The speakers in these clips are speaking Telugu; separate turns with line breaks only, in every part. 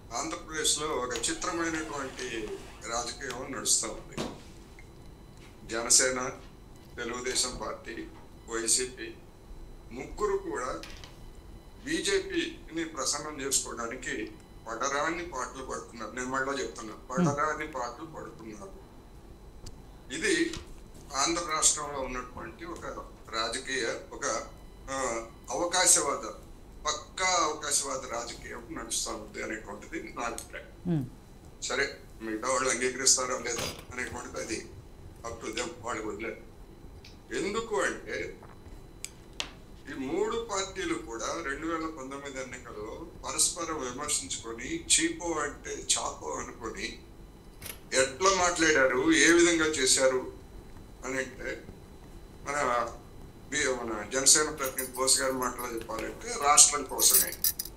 ఆంధ్రప్రదేశ్లో ఒక చిత్రమైనటువంటి రాజకీయం నడుస్తూ ఉంది జనసేన తెలుగుదేశం పార్టీ వైసీపీ ముగ్గురు కూడా బీజేపీని ప్రసన్నం చేసుకోవడానికి పడరాని పాటలు పడుతున్నారు నేను మళ్ళా చెప్తున్నా పడరాని పాటలు పడుతున్నారు ఇది ఆంధ్ర రాష్ట్రంలో ఉన్నటువంటి ఒక రాజకీయ ఒక ఆ, అవకాశవాద పక్కా అవకాశవాద రాజకీయం నడుస్తూ ఉంది అనేటువంటిది నా అభిప్రాయం
ఉమ్,
సరే మిగతా వాళ్ళు అంగీకరిస్తారో లేదా అనేటువంటిది అది అప్ టు దెమ్ వాళ్ళు వదిలేదు ఎందుకు అంటే ఈ మూడు పార్టీలు కూడా రెండు వేల పంతొమ్మిది ఎన్నికల్లో పరస్పరం విమర్శించుకొని చీపో అంటే చాపో అనుకొని ఎట్లా మాట్లాడారు ఏ విధంగా చేశారు అని అంటే మన బి- మన జనసేన ప్రతినిధి బోస్ గారి మాటలో చెప్పాలంటే రాష్ట్రం కోసమే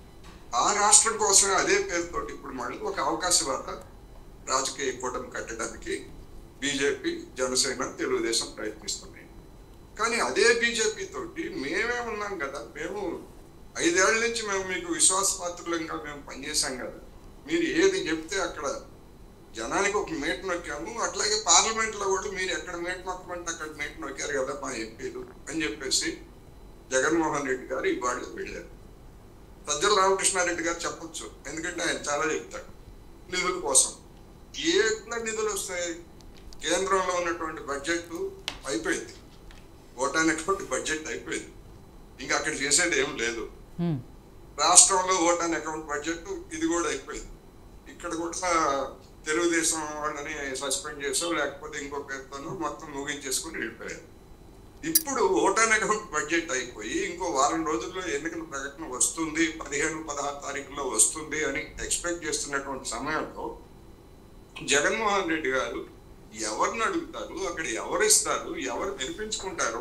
ఆ రాష్ట్రం కోసమే అదే పేరుతోటి ఇప్పుడు మళ్ళీ ఒక అవకాశవాద రాజకీయ కూటమి కట్టడానికి బీజేపీ జనసేన తెలుగుదేశం ప్రయత్నిస్తున్నాయి కానీ అదే బీజేపీ తోటి మేమే ఉన్నాం కదా మేము ఐదేళ్ల నుంచి మేము మీకు విశ్వాసపాత్రులంగా మేము పనిచేసాం కదా మీరు ఏది చెప్తే అక్కడ జనానికి ఒక మేట నొక్కాము అట్లాగే పార్లమెంట్ లో కూడా మీరు ఎక్కడ మేట నొక్కమంటే అక్కడ మేట నొక్కారు కదా మా ఎంపీలు అని చెప్పేసి జగన్మోహన్ రెడ్డి గారు ఇవాళ వెళ్ళారు సజ్జల రామకృష్ణారెడ్డి గారు చెప్పొచ్చు ఎందుకంటే ఆయన చాలా చెప్తాడు నిధుల కోసం ఎట్లా నిధులు వస్తాయి కేంద్రంలో ఉన్నటువంటి బడ్జెట్ అయిపోయింది ఓటానటువంటి బడ్జెట్ అయిపోయింది ఇంకా అక్కడ చేసేది ఏం లేదు
ఉమ్,
రాష్ట్రంలో ఓటాన్ అకౌంట్ బడ్జెట్ ఇది కూడా అయిపోయింది ఇక్కడ కూడా తెలుగుదేశం వాళ్ళని సస్పెండ్ చేసో లేకపోతే ఇంకో పేరుతోనో మొత్తం ముగించేసుకుని వెళ్ళిపోయారు ఇప్పుడు ఓటాన్ అకౌంట్ బడ్జెట్ అయిపోయి ఇంకో వారం రోజుల్లో ఎన్నికల ప్రకటన వస్తుంది పదిహేను పదహారు తారీఖులో వస్తుంది అని ఎక్స్పెక్ట్ చేస్తున్నటువంటి సమయంలో జగన్మోహన్ రెడ్డి గారు ఎవరిని అడుగుతారు అక్కడ ఎవరు ఇస్తారు ఎవరు వినిపించుకుంటారు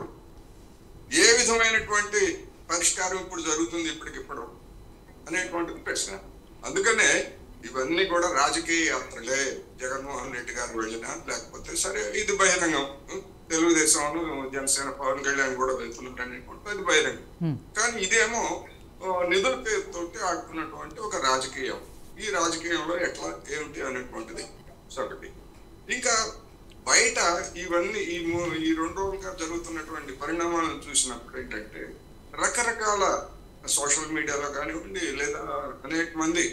ఏ విధమైనటువంటి పరిష్కారం ఇప్పుడు జరుగుతుంది ఇప్పటికిప్పుడు అనేటువంటిది ప్రశ్న అందుకనే ఇవన్నీ కూడా రాజకీయ యాత్రలే జగన్మోహన్ రెడ్డి గారు వెళ్ళినా లేకపోతే సరే ఇది బహిరంగం తెలుగుదేశం జనసేన పవన్ కళ్యాణ్ కూడా వెళ్తున్నట్టు అనుకుంటే అది బహిరంగం
ఉమ్,
కానీ ఇదేమో ఆ, నిధుల పేరుతోటి ఆడుతున్నటువంటి ఒక రాజకీయం ఈ రాజకీయంలో ఎట్లా ఏమిటి అనేటువంటిది ఒకటి ఇంకా బయట ఇవన్నీ ఈ మూ- ఈ రెండు రోజులుగా జరుగుతున్నటువంటి పరిణామాలను చూసినప్పుడు ఏంటంటే రకరకాల సోషల్ మీడియాలో కానివ్వండి లేదా అనేక మంది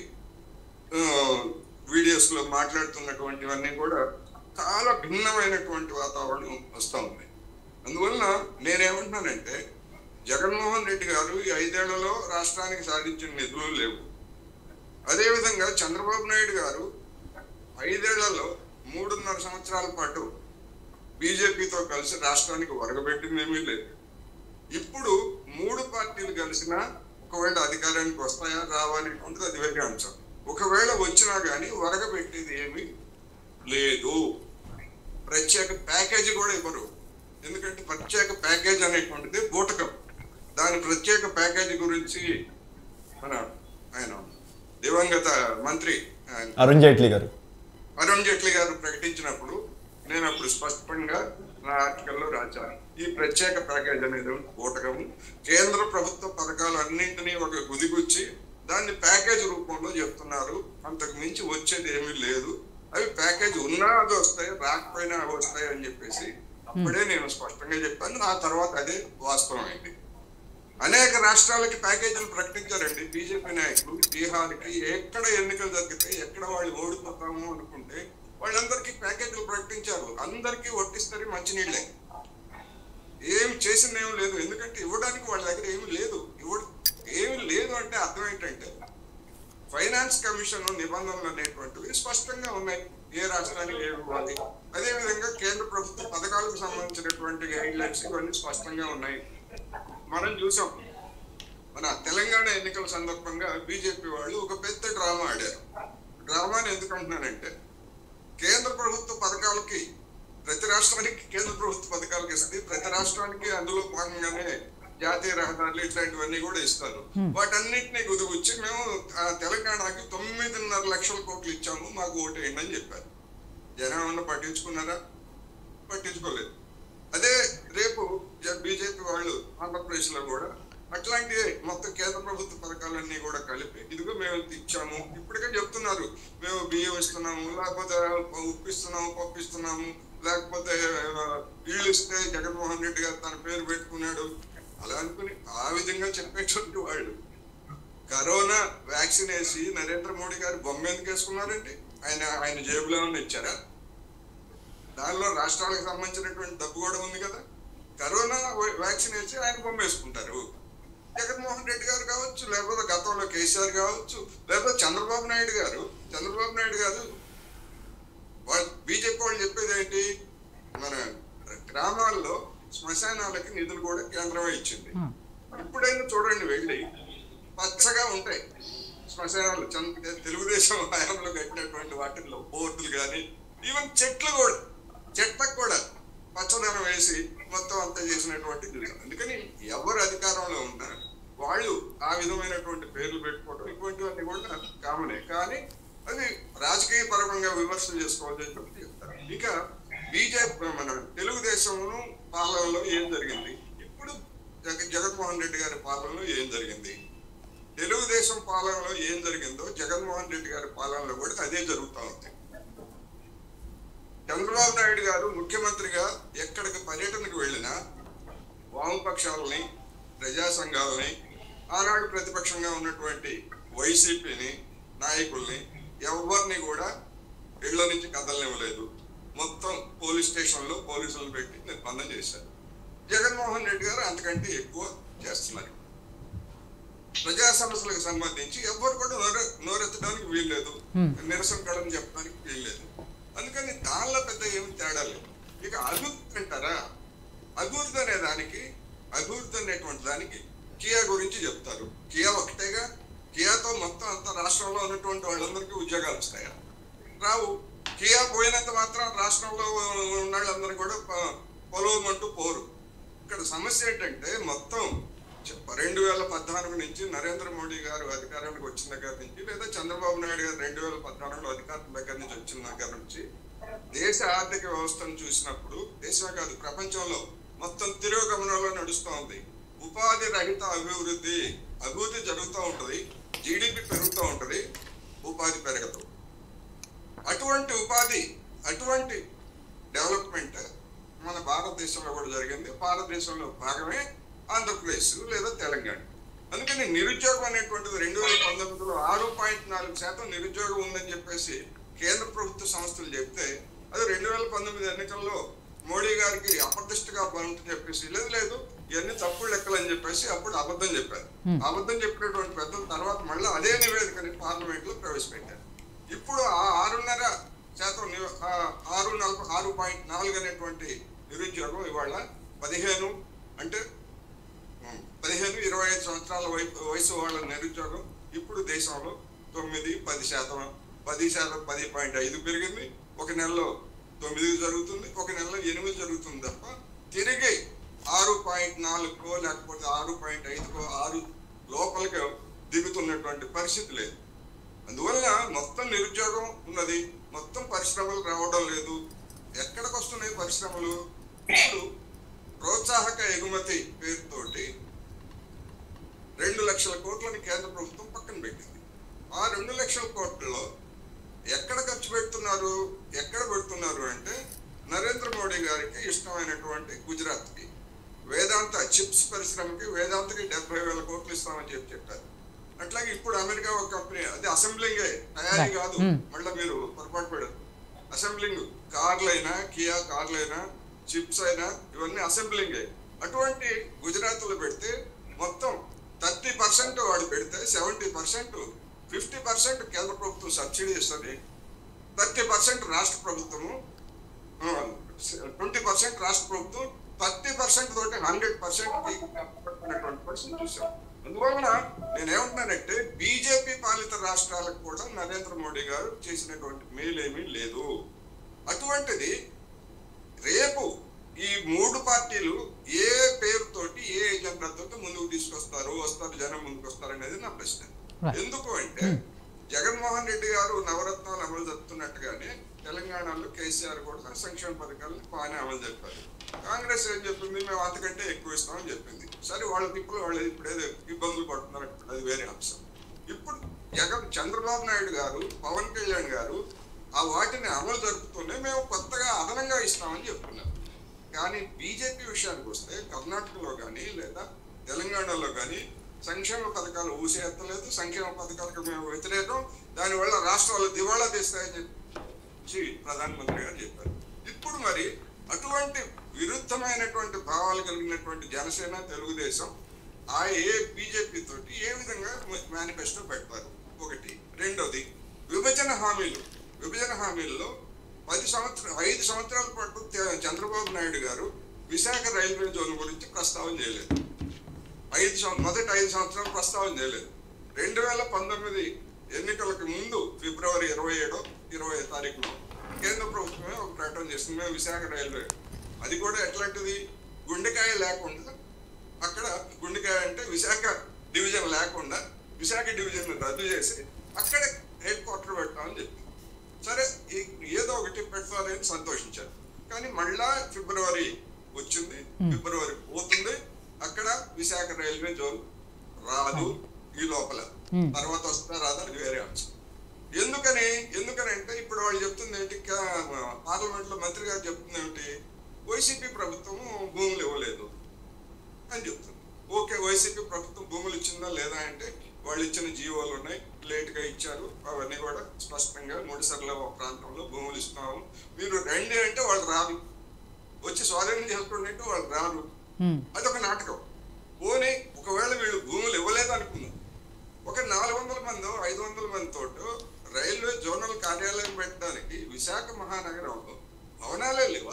వీడియోస్ లో మాట్లాడుతున్నటువంటివన్నీ కూడా చాలా భిన్నమైనటువంటి వాతావరణం వస్తూ ఉంది అందువలన నేనేమంటున్నానంటే జగన్మోహన్ రెడ్డి గారు ఈ ఐదేళ్లలో రాష్ట్రానికి సాధించిన నిధులు లేవు అదేవిధంగా చంద్రబాబు నాయుడు గారు ఐదేళ్లలో మూడున్నర సంవత్సరాల పాటు బీజేపీతో కలిసి రాష్ట్రానికి వరగబెట్టింది ఏమీ లేదు ఇప్పుడు మూడు పార్టీలు కలిసినా ఒకవేళ అధికారానికి వస్తాయా రావాలనేటువంటిది అది వేరే అంశం ఒకవేళ వచ్చినా కానీ వరగబెట్టేది ఏమీ లేదు ప్రత్యేక ప్యాకేజీ కూడా ఇవ్వరు ఎందుకంటే ప్రత్యేక ప్యాకేజ్ అనేటువంటిది బూటకం దాని ప్రత్యేక ప్యాకేజీ గురించి మన ఆయన దివంగత మంత్రి ఆయన
అరుణ్ జైట్లీ గారు
అరుణ్ జైట్లీ గారు ప్రకటించినప్పుడు నేను అప్పుడు స్పష్టంగా నా ఆర్టికల్లో రాశాను ఈ ప్రత్యేక ప్యాకేజ్ అనేది బూటకము కేంద్ర ప్రభుత్వ పథకాలు అన్నింటినీ ఒక గుదిగుచ్చి దాన్ని ప్యాకేజ్ రూపంలో చెప్తున్నారు అంతకు మించి వచ్చేది ఏమీ లేదు అవి ప్యాకేజ్ ఉన్నా అవి వస్తాయి రాకపోయినా అవి వస్తాయి అని చెప్పేసి అప్పుడే నేను స్పష్టంగా చెప్పాను ఆ తర్వాత అదే వాస్తవం అయింది అనేక రాష్ట్రాలకి ప్యాకేజీలు ప్రకటించారండి బీజేపీ నాయకులు బీహార్కి ఎక్కడ ఎన్నికలు జరిగితే ఎక్కడ వాళ్ళు ఓడిపోతాము అనుకుంటే వాళ్ళందరికీ ప్యాకేజీలు ప్రకటించారు అందరికీ వడ్డిస్తారు మంచినీళ్ళే ఏం చేసింది ఏం లేదు ఎందుకంటే ఇవ్వడానికి వాళ్ళ దగ్గర ఏమి లేదు ఇవ్వ ఏమి లేదు అంటే అర్థం ఏంటంటే ఫైనాన్స్ కమిషన్ నిబంధనలు అనేటువంటివి స్పష్టంగా ఉన్నాయి ఏ రాష్ట్రానికి ఏమి ఇవ్వాలి అదే విధంగా కేంద్ర ప్రభుత్వ పథకాలకు సంబంధించినటువంటి గైడ్ లైన్స్ ఇవన్నీ స్పష్టంగా ఉన్నాయి మనం చూసాం మన తెలంగాణ ఎన్నికల సందర్భంగా బీజేపీ వాళ్ళు ఒక పెద్ద డ్రామా ఆడారు డ్రామాని ఎందుకు అంటున్నానంటే కేంద్ర ప్రభుత్వ పథకాలకి ప్రతి రాష్ట్రానికి కేంద్ర ప్రభుత్వ పథకాలకి ఇస్తుంది ప్రతి రాష్ట్రానికి అందులో భాగంగానే జాతీయ రహదారులు ఇట్లాంటివన్నీ కూడా ఇస్తారు వాటన్నిటిని గుదిగుచ్చి మేము ఆ తెలంగాణకి తొమ్మిదిన్నర లక్షల కోట్లు ఇచ్చాము మాకు ఓటేయండి అని చెప్పారు జనం ఏమన్నా పట్టించుకున్నారా పట్టించుకోలేదు అదే రేపు బీజేపీ వాళ్ళు ఆంధ్రప్రదేశ్ లో కూడా అట్లాంటి మొత్తం కేంద్ర ప్రభుత్వ పథకాలన్నీ కూడా కలిపి ఇదిగో మేము ఇచ్చాము ఇప్పటికే చెప్తున్నారు చెప్తున్నారు మేము బియ్యం ఇస్తున్నాము లేకపోతే ఉప్పు ఇస్తున్నాము పప్పు ఇస్తున్నాము లేకపోతే ఆ, ఇల్లు ఇస్తే జగన్మోహన్ రెడ్డి గారు తన పేరు పెట్టుకున్నాడు అలా అనుకుని ఆ విధంగా చెప్పేటువంటి వాళ్ళు కరోనా వ్యాక్సిన్ వేసి నరేంద్ర మోడీ గారు బొమ్మ ఎందుకు వేసుకున్నారండి ఆయన ఆయన జేబులో ఏమన్నా ఇచ్చారా దానిలో రాష్ట్రాలకు సంబంధించినటువంటి డబ్బు కూడా ఉంది కదా కరోనా వ్యాక్సిన్ వేసి ఆయన బొమ్మ వేసుకుంటారు జగన్మోహన్ రెడ్డి గారు కావచ్చు లేకపోతే గతంలో కేసీఆర్ కావచ్చు లేకపోతే చంద్రబాబు నాయుడు గారు చంద్రబాబు నాయుడు గారు వాళ్ళు బీజేపీ వాళ్ళు చెప్పేది ఏంటి మన గ్రామాల్లో శ్మశానాలకి నిధులు కూడా కేంద్రమే ఇచ్చింది ఇప్పుడైనా చూడండి వెళ్ళి పచ్చగా ఉంటాయి శ్మశానాలు చంద్ర తెలుగుదేశం హయాంలో కట్టినటువంటి వాటిల్లో బోర్డులు కానీ ఈవెన్ చెట్లు కూడా చెట్లకు కూడా పచ్చదనం వేసి మొత్తం అంతా చేసినటువంటి చూసాం అందుకని ఎవరు అధికారంలో ఉన్నారు వాళ్ళు ఆ విధమైనటువంటి పేర్లు పెట్టుకోవడం ఇటువంటివన్నీ కూడా కామనే కానీ అది రాజకీయ పరంగా విమర్శలు చేసుకోవాలని చెప్పి చెప్తారు ఇక బీజేపీ మన తెలుగుదేశం పాలనలో ఏం జరిగింది ఇప్పుడు జగ జగన్మోహన్ రెడ్డి గారి పాలనలో ఏం జరిగింది తెలుగుదేశం పాలనలో ఏం జరిగిందో జగన్మోహన్ రెడ్డి గారి పాలనలో కూడా అదే జరుగుతూ ఉంది చంద్రబాబు నాయుడు గారు ముఖ్యమంత్రిగా ఎక్కడికి పర్యటనకు వెళ్ళినా వామపక్షాలని ప్రజా సంఘాలని ఆనాడు ప్రతిపక్షంగా ఉన్నటువంటి వైసీపీని నాయకుల్ని ఎవరిని కూడా ఇళ్ల నుంచి కదలనివ్వలేదు మొత్తం పోలీస్ స్టేషన్లో పోలీసులను పెట్టి నిర్బంధం చేశారు జగన్మోహన్ రెడ్డి గారు అంతకంటే ఎక్కువ చేస్తున్నారు ప్రజా సమస్యలకు సంబంధించి ఎవరు కూడా నోరె నోరెత్తడానికి వీల్లేదు
Hmm.
నిరసన కడని చెప్పడానికి వీల్లేదు అందుకని దానిలో పెద్ద ఏమి తేడా లేదు ఇక అభివృద్ధి అంటారా అభివృద్ధి అనే దానికి అభివృద్ధి అనేటువంటి దానికి కియా గురించి చెప్తారు కియా ఒకటేగా కియాతో మొత్తం అంత రాష్ట్రంలో ఉన్నటువంటి వాళ్ళందరికీ ఉద్యోగాలు వస్తాయా రావు కియా పోయినంత మాత్రం రాష్ట్రంలో ఉన్న వాళ్ళందరూ కూడా ప- పొలవమంటూ పోరు ఇక్కడ సమస్య ఏంటంటే మొత్తం చెప్ప- రెండు వేల పద్నాలుగు నుంచి నరేంద్ర మోడీ గారు అధికారానికి వచ్చిన దగ్గర నుంచి లేదా చంద్రబాబు నాయుడు గారు రెండు వేల పద్నాలుగులో అధికారం దగ్గర నుంచి వచ్చిన దగ్గర నుంచి దేశ ఆర్థిక వ్యవస్థను చూసినప్పుడు దేశమే కాదు ప్రపంచంలో మొత్తం తిరోగమనంలో నడుస్తూ ఉంది ఉపాధి రహిత అభివృద్ధి అభివృద్ధి జరుగుతూ ఉంటది జీడిపి పెరుగుతూ ఉంటది ఉపాధి పెరగదు అటువంటి ఉపాధి అటువంటి డెవలప్మెంట్ మన భారతదేశంలో కూడా జరిగింది భారతదేశంలో భాగమే ఆంధ్రప్రదేశ్ లేదా తెలంగాణ అందుకని నిరుద్యోగం అనేటువంటిది రెండు వేల పంతొమ్మిదిలో ఆరు పాయింట్ నాలుగు శాతం నిరుద్యోగం ఉందని చెప్పేసి కేంద్ర ప్రభుత్వ సంస్థలు చెప్తే అది రెండు వేల పంతొమ్మిది ఎన్నికల్లో మోడీ గారికి అప్రతిష్టగా పనులు చెప్పేసి లేదు లేదు ఇవన్నీ తప్పుడు లెక్కలు అని చెప్పేసి అప్పుడు అబద్ధం చెప్పారు
Hmm.
అబద్ధం చెప్పినటువంటి పెద్దల తర్వాత మళ్ళీ అదే నివేదికని పార్లమెంట్ లో ప్రవేశపెట్టారు ఇప్పుడు ఆ ఆరున్నర శాతం ని- ఆ ఆరు నలభై ఆరు పాయింట్ నాలుగు అనేటువంటి నిరుద్యోగం ఇవాళ పదిహేను అంటే ఉమ్, పదిహేను ఇరవై ఐదు సంవత్సరాల వై- వయసు వాళ్ళ నిరుద్యోగం ఇప్పుడు దేశంలో తొమ్మిది పది శాతం పది శాతం పది పాయింట్ ఐదు పెరిగింది ఒక నెలలో తొమ్మిది జరుగుతుంది ఒక నెలలో ఎనిమిది జరుగుతుంది తప్ప తిరిగి ఆరు పాయింట్ నాలుగుకో లేకపోతే ఆరు పాయింట్ ఐదుకో ఆరు లోపలికి దిగుతున్నటువంటి పరిస్థితి లేదు అందువల్ల మొత్తం నిరుద్యోగం ఉన్నది మొత్తం పరిశ్రమలు రావడం లేదు ఎక్కడికి వస్తున్నాయి పరిశ్రమలు ఇప్పుడు ప్రోత్సాహక ఎగుమతి పేరుతోటి రెండు లక్షల కోట్లని కేంద్ర ప్రభుత్వం పక్కన పెట్టింది ఆ రెండు లక్షల కోట్లలో ఎక్కడ ఖర్చు పెడుతున్నారు ఎక్కడ పెడుతున్నారు అంటే నరేంద్ర మోడీ గారికి ఇష్టమైనటువంటి గుజరాత్కి వేదాంత చిప్స్ పరిశ్రమకి వేదాంతకి డెబ్బై వేల కోట్లు ఇస్తామని చెప్పి చెప్పారు అట్లాగే ఇప్పుడు అమెరికా ఒక కంపెనీ అది అసెంబ్లింగే తయారీ
Right.
కాదు
Hmm.
మళ్ళీ మీరు పొరపాటు పడదు అసెంబ్లింగ్ కార్లైనా కియా కార్లైనా చిప్స్ అయినా ఇవన్నీ అసెంబ్లింగే అటువంటి గుజరాత్ లో పెడితే మొత్తం థర్టీ పర్సెంట్ వాడు పెడితే సెవెంటీ పర్సెంట్ ఫిఫ్టీ పర్సెంట్ కేంద్ర ప్రభుత్వం సబ్సిడీ ఇస్తుంది థర్టీ పర్సెంట్ రాష్ట్ర ప్రభుత్వము ట్వంటీ పర్సెంట్ రాష్ట్ర ప్రభుత్వం థర్టీ పర్సెంట్ తోటి హండ్రెడ్ పర్సెంట్ పరిస్థితి చూసాం అందువలన నేనేమంటున్నానంటే బీజేపీ పాలిత రాష్ట్రాలకు కూడా నరేంద్ర మోడీ గారు చేసినటువంటి మేలేమీ లేదు అటువంటిది రేపు ఈ మూడు పార్టీలు ఏ పేరుతోటి ఏ ఎజెండాతో ముందుకు తీసుకొస్తారు వస్తారు జనం ముందుకు వస్తారు అనేది నా ప్రశ్న
Right.
ఎందుకు అంటే జగన్మోహన్ రెడ్డి గారు నవరత్నాలు అమలు జరుపుతున్నట్టుగానే తెలంగాణలో కేసీఆర్ కూడా సంక్షేమ పథకాలను బాగానే అమలు చెప్పారు కాంగ్రెస్ ఏం చెప్పింది మేము అంతకంటే ఎక్కువ ఇస్తామని చెప్పింది సరే వాళ్ళ తిప్పులు వాళ్ళు ఇప్పుడు ఏదో ఇబ్బందులు పడుతున్నారు అది వేరే అంశం ఇప్పుడు జగన్ చంద్రబాబు నాయుడు గారు పవన్ కళ్యాణ్ గారు ఆ వాటిని అమలు జరుపుతూనే మేము కొత్తగా అదనంగా ఇస్తామని చెప్తున్నాం కానీ బీజేపీ విషయానికి వస్తే కర్ణాటకలో కానీ లేదా తెలంగాణలో కానీ సంక్షేమ పథకాలు ఊసేత్తలేదు సంక్షేమ పథకాలకు మేము వ్యతిరేకం దానివల్ల రాష్ట్రాలు దివాళా తీస్తాయని చెప్పి ప్రధానమంత్రి గారు చెప్పారు ఇప్పుడు మరి అటువంటి విరుద్ధమైనటువంటి భావాలు కలిగినటువంటి జనసేన తెలుగుదేశం ఆ ఏ బీజేపీ తోటి ఏ విధంగా మేనిఫెస్టో పెడతారు ఒకటి రెండోది విభజన హామీలు విభజన హామీల్లో పది సంవత్సరం ఐదు సంవత్సరాల పాటు తె- చంద్రబాబు నాయుడు గారు విశాఖ రైల్వే జోన్ గురించి ప్రస్తావన చేయలేదు ఐదు సం- మొదటి ఐదు సంవత్సరాలు ప్రస్తావన చేయలేదు రెండు వేల పంతొమ్మిది ఎన్నికలకు ముందు ఫిబ్రవరి ఇరవై ఏడో ఇరవై తారీఖులో కేంద్ర ప్రభుత్వమే ఒక ప్రకటన చేసింది మేము విశాఖ రైల్వే అది కూడా ఎట్లాంటిది గుండెకాయ లేకుండా అక్కడ గుండెకాయ అంటే విశాఖ డివిజన్ లేకుండా విశాఖ డివిజన్ రద్దు చేసి అక్కడ హెడ్ క్వార్టర్ పెట్టామని చెప్పి సరే ఈ- ఏదో ఒకటి పెట్టాలని సంతోషించారు కానీ మళ్ళా ఫిబ్రవరి వచ్చింది ఫిబ్రవరి పోతుంది అక్కడ విశాఖ రైల్వే జోన్ రాదు ఈ లోపల తర్వాత వస్తుందా రాదా అది వేరే అంశం ఎందుకని ఎందుకని అంటే ఇప్పుడు వాళ్ళు చెప్తుంది ఏంటి పార్లమెంట్ లో మంత్రి గారు చెప్తుంది ఏమిటి వైసీపీ ప్రభుత్వం భూములు ఇవ్వలేదు అని చెప్తుంది ఓకే వైసీపీ ప్రభుత్వం భూములు ఇచ్చిందా లేదా అంటే వాళ్ళు ఇచ్చిన జీవోలు ఉన్నాయి లేట్ గా ఇచ్చారు అవన్నీ కూడా స్పష్టంగా మూడుసార్ల ప్రాంతంలో భూములు ఇస్తున్నాము మీరు రండి అంటే వాళ్ళు రారు వచ్చి స్వాధీనం చేసుకోండి అంటే వాళ్ళు రారు
ఉమ్,
అదొక నాటకం పోనీ ఒకవేళ వీళ్ళు భూములు ఇవ్వలేదు అనుకుందాం ఒక నాలుగు వందల మంది ఐదు వందల మంది తోటి రైల్వే జోనల్ కార్యాలయం పెట్టడానికి విశాఖ మహానగరంలో భవనాలే లేవా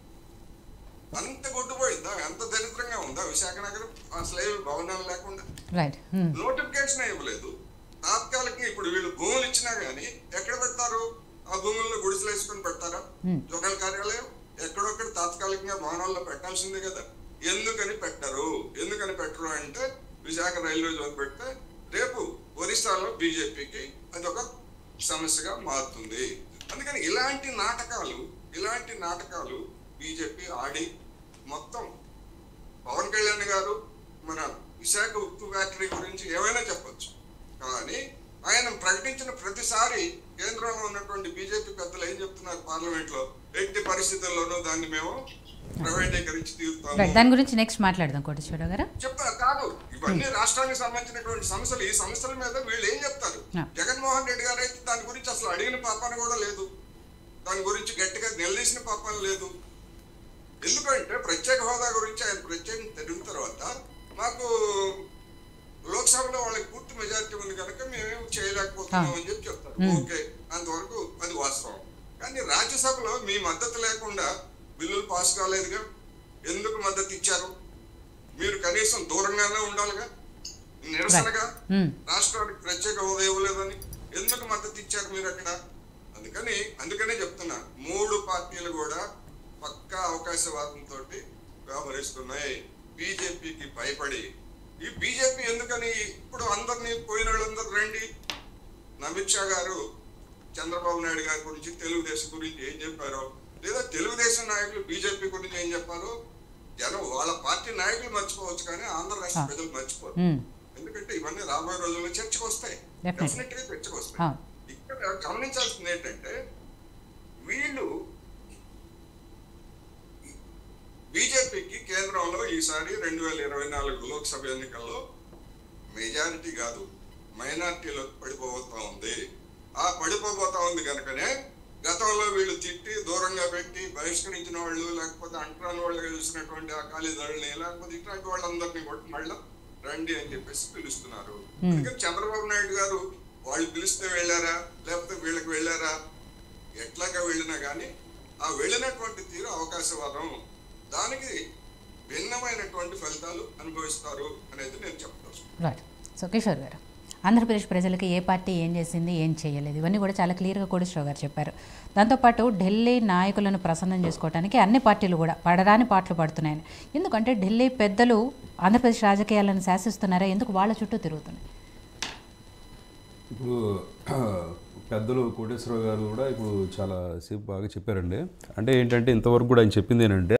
అంత కొట్టుపోయిందా అంత దరిద్రంగా ఉందా విశాఖ నగరం అసలు ఏమి భవనాలు లేకుండా
రైట్ ఉమ్,
నోటిఫికేషన్ ఇవ్వలేదు తాత్కాలికంగా ఇప్పుడు వీళ్ళు భూములు ఇచ్చినా గానీ ఎక్కడ పెడతారు ఆ భూముల్లో గుడిసెలు వేసుకొని పెడతారా
Hmm.
జోనల్ కార్యాలయం ఎక్కడొక్కడ తాత్కాలికంగా భవనాల్లో పెట్టాల్సిందే కదా ఎందుకని పెట్టరు ఎందుకని పెట్టరు అంటే విశాఖ రైల్వే జోన్ పెడితే రేపు ఒరిస్సాలో బీజేపీకి అది ఒక సమస్యగా మారుతుంది అందుకని ఇలాంటి నాటకాలు ఇలాంటి నాటకాలు బీజేపీ ఆడి మొత్తం పవన్ కళ్యాణ్ గారు మన విశాఖ ఉక్కు ఫ్యాక్టరీ గురించి ఏమైనా చెప్పొచ్చు కానీ ఆయన ప్రకటించిన ప్రతిసారి కేంద్రంలో ఉన్నటువంటి బీజేపీ పెద్దలు ఏం చెప్తున్నారు పార్లమెంట్ లో ఎట్టి పరిస్థితుల్లోనూ దాన్ని మేము ప్రైవేటీకరించి తీరుతాము
రైట్ దాని గురించి నెక్స్ట్ మాట్లాడదాం కోటేశ్వరరావు గారు
చెప్తా కాదు ఇవన్నీ రాష్ట్రానికి సంబంధించినటువంటి సమస్యలు ఈ సమస్యల మీద వీళ్ళు ఏం చెప్తారు
Yeah.
జగన్మోహన్ రెడ్డి గారు అయితే దాని గురించి అసలు అడిగిన పాపాన కూడా లేదు దాని గురించి గట్టిగా నిలదీసిన పాపాన లేదు ఎందుకంటే ప్రత్యేక హోదా గురించి ఆయన ప్రత్యేకం తెలిసిన తర్వాత మాకు లోక్సభలో వాళ్ళకి పూర్తి మెజారిటీ ఉంది కనుక మేమేం చేయలేకపోతున్నాం అని చెప్పి చెప్తారు
Hmm.
ఓకే అంతవరకు అది వాస్తవం కానీ రాజ్యసభలో మీ మద్దతు లేకుండా బిల్లులు పాస్ కాలేదుగా ఎందుకు మద్దతు ఇచ్చారు మీరు కనీసం దూరంగానే ఉండాలిగా నిరసనగా
ఉమ్,
రాష్ట్రానికి ప్రత్యేక హోదా ఇవ్వలేదని ఎందుకు మద్దతు ఇచ్చారు మీరు అక్కడ అందుకని అందుకనే చెప్తున్నా మూడు పార్టీలు కూడా పక్కా అవకాశవాదంతో వ్యవహరిస్తున్నాయి బీజేపీకి భయపడి ఈ బీజేపీ ఎందుకని ఇప్పుడు అందరినీ పోయిన వాళ్ళందరూ రండి అమిత్ షా గారు చంద్రబాబు నాయుడు గారి గురించి తెలుగుదేశం గురించి ఏం చెప్పారో లేదా తెలుగుదేశం నాయకులు బీజేపీ గురించి ఏం చెప్పారో జనం వాళ్ళ పార్టీ నాయకులు మర్చిపోవచ్చు కానీ ఆంధ్ర రాష్ట్ర
Ah.
ప్రజలు మర్చిపోరు
ఉమ్,
ఎందుకంటే ఇవన్నీ రాబోయే రోజుల్లో చర్చకు వస్తాయి
Definitely.
డెఫినెట్ గా చర్చకు వస్తాయి
అవును
ఇక్కడ గమనించాల్సింది ఏంటంటే వీళ్ళు బీజేపీకి కేంద్రంలో ఈసారి రెండు వేల ఇరవై నాలుగు లోక్సభ ఎన్నికల్లో మెజారిటీ కాదు మైనార్టీలో పడిపోతా ఉంది ఆ పడిపోబోతా ఉంది కనుకనే గతంలో వీళ్ళు తిట్టి దూరంగా పెట్టి బహిష్కరించిన వాళ్ళు లేకపోతే అంటరాని వాళ్ళుగా చూసినటువంటి ఆ ఖాళీదారుల్ని లేకపోతే ఇట్లాంటి వాళ్ళందరినీ కూడా మళ్ళీ రండి అని చెప్పేసి పిలుస్తున్నారు
Hmm.
అందుకని చంద్రబాబు నాయుడు గారు వాళ్ళు పిలిస్తే వెళ్ళారా లేకపోతే వీళ్ళకి వెళ్ళారా ఎట్లాగా వెళ్ళినా కానీ ఆ వెళ్ళినటువంటి తీరు అవకాశవాదం దానికి భిన్నమైనటువంటి ఫలితాలు అనుభవిస్తారు అనేది నేను చెప్తాను
రైట్ సో కిషోర్ గారు ఆంధ్రప్రదేశ్ ప్రజలకి ఏ పార్టీ ఏం చేసింది ఏం చేయలేదు ఇవన్నీ కూడా చాలా క్లియర్గా కోటేశ్వరరావు గారు చెప్పారు దాంతోపాటు ఢిల్లీ నాయకులను ప్రసన్నం చేసుకోవడానికి అన్ని పార్టీలు కూడా పడరాని పాటలు పడుతున్నాయని ఎందుకంటే ఢిల్లీ పెద్దలు ఆంధ్రప్రదేశ్ రాజకీయాలను శాసిస్తున్నారా ఎందుకు వాళ్ళ చుట్టూ తిరుగుతున్నాయి
ఇప్పుడు పెద్దలు కోటేశ్వరరావు గారు కూడా ఇప్పుడు చాలా సేపు బాగా చెప్పారండి అంటే ఏంటంటే ఇంతవరకు కూడా ఆయన చెప్పింది ఏంటంటే